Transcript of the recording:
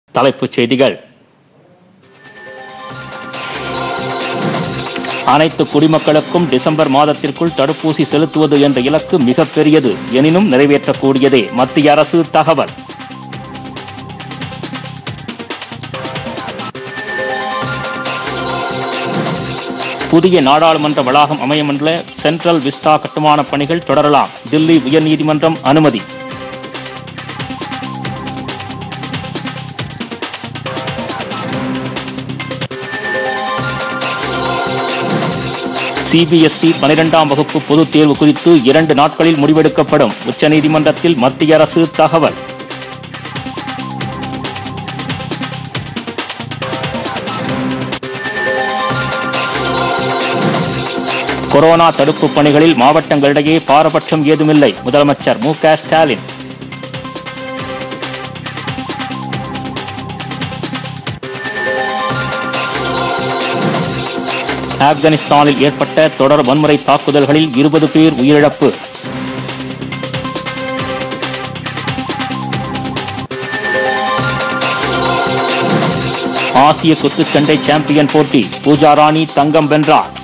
தலைப்புச் செய்திகள் அனைத்து குடிமக்களுக்கும் டிசம்பர் மாதத்திற்குள் தடுப்பூசி செலுத்துவது என்ற இலக்கு மிகப்பெரியது எனினும் நிறைவேற்றக்கூடியதே மத்திய அரசு தகவல் புதிய நாடாளுமன்ற வளாகம் அமையும் என்ற சென்ட்ரல் விஸ்டா கட்டுமானப் பணிகள் தொடரலாம் தில்லி உயர்நீதிமன்றம் அனுமதி சிபிஎஸ்இ பனிரெண்டாம் வகுப்பு பொதுத் தேர்வு குறித்து இரண்டு நாட்களில் முடிவெடுக்கப்படும் உச்சநீதிமன்றத்தில் மத்திய அரசு தகவல் கொரோனா தடுப்பு பணிகளில் மாவட்டங்களிடையே பாரபட்சம் ஏதுமில்லை முதலமைச்சர் மு க ஸ்டாலின் ஆப்கானிஸ்தானில் ஏற்பட்ட தொடர் வன்முறை தாக்குதல்களில் இருபது பேர் உயிரிழப்பு ஆசிய குத்துச்சண்டை சாம்பியன் போட்டி பூஜா ராணி தங்கம் வென்றார்